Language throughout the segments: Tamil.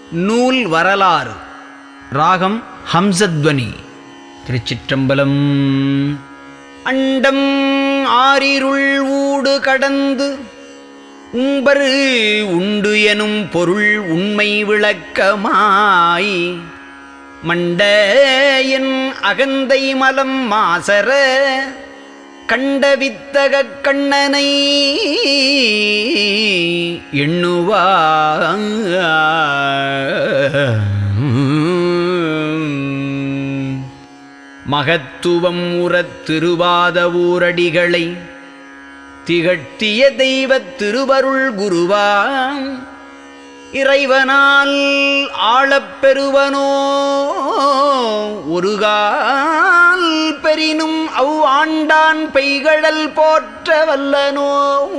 நூல் வரலாறு ராகம் ஹம்சத்வனி திருச்சிற்றம்பலம் அண்டம் ஆரிருள் ஊடு கடந்து உம்பரு உண்டு எனும் பொருள் உண்மை விளக்கமாய் மண்ட என் அகந்தை மலம் மாசர கண்ட வித்தகக் கண்ணனை எண்ணுவா மகத்துவம் உறத் திருவாத ஊரடிகளை திகழ்த்திய தெய்வத் திருவருள் குருவாம் இறைவனால் ஆளப் பெறுவனோ ஒருகால் பெரினும் அவ் ஆண்டான் பெய்கழல் போற்ற வல்லனோ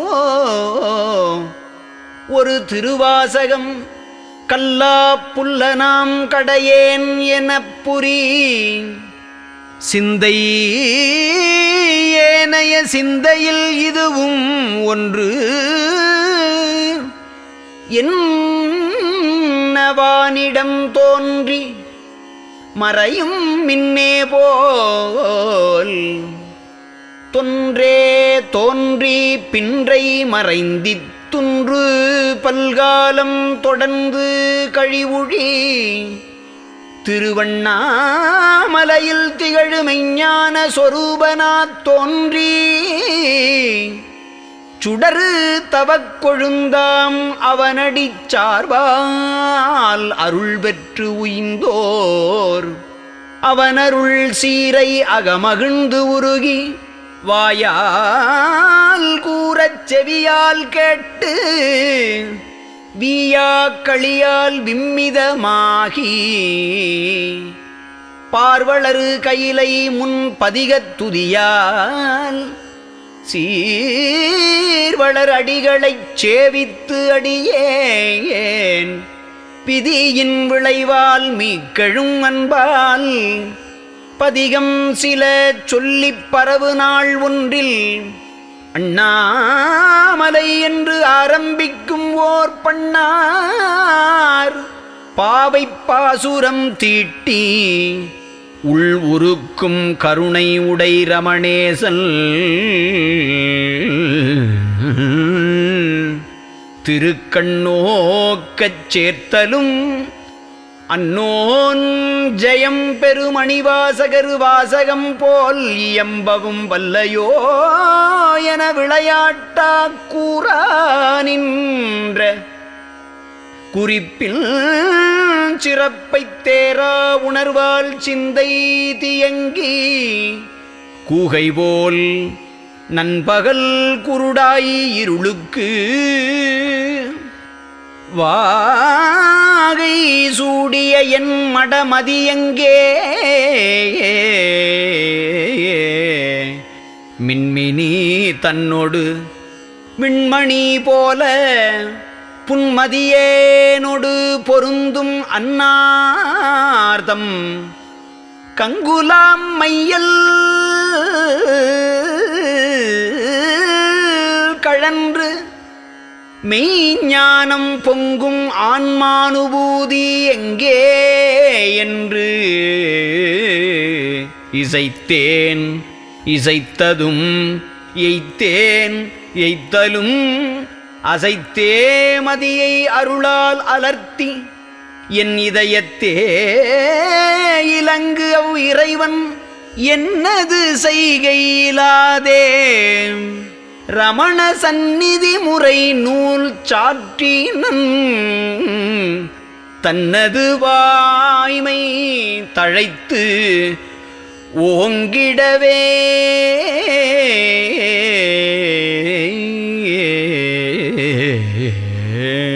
ஒரு திருவாசகம் கல்லா புல்லனாம் கடையேன் எனப் புரி சிந்தை ஏனைய சிந்தையில் இதுவும் ஒன்று என்னவானிடம் தோன்றி மறையும் மின்னே போல் தொன்றே தோன்றி பின்றை மறைந்தித் துன்று பல்காலம் தொடர்ந்து கழிவுழி திருவண்ணாமலையில் திகழுமெஞ்ஞான சொரூபனாத் தோன்றி சுடரு தவக்கொழுந்தாம் அவனடிச் சார்பால் அருள் பெற்று உய்ந்தோர் அவனருள் சீரை அகமகிழ்ந்து உருகி வாயால் கூறச் செவியால் கேட்டு வீயா களியால் விம்மிதமாகி பார்வளரு கையிலை முன் பதிகத் துதியால் சீர்வளர் அடிகளைச் சேவித்து அடியேன் பிதியின் விளைவால் மீக்கெழும் அன்பால் பதிகம் சில சொல்லிப் பரவு நாள் ஒன்றில் அண்ணாமலை என்று ஆரம்பிக்கும் ஓர் பண்ணார் பாவை பாசுரம் தீட்டி உள் உருக்கும் கருணை உடை ரமணேசல் திருக்கண்ணோக்கச் சேர்த்தலும் அன்னோன் ஜெயம் பெருமணிவாசகரு வாசகம் போல் இயம்பவும் வல்லையோ என விளையாட்டா கூறா நின்ற குறிப்பில் சிறப்பைத் தேரா உணர்வால் சிந்தை தியங்கி கூகை போல் நண்பகல் குருடாய் இருளுக்கு வாகை சூடிய என் மடமதியங்கே மின்மினி தன்னொடு விண்மணி போல புன்மதியேனொடு பொருந்தும் அன்னார்தம் கங்குலாம் மையல் கழன்று மெய்ஞானம் பொங்கும் ஆன்மானுபூதி எங்கே என்று இசைத்தேன் இசைத்ததும் எய்த்தேன் எய்த்தலும் அசைத்தே மதியை அருளால் அலர்த்தி என் இதயத்தே இலங்கு அவ் இறைவன் என்னது செய்கையிலாதே ரமண சந்நிதி முறை நூல் சாற்றினன் தன்னது வாய்மை தழைத்து ஓங்கிடவே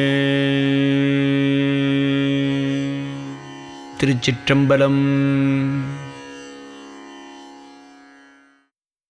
திருச்சிற்றம்பலம்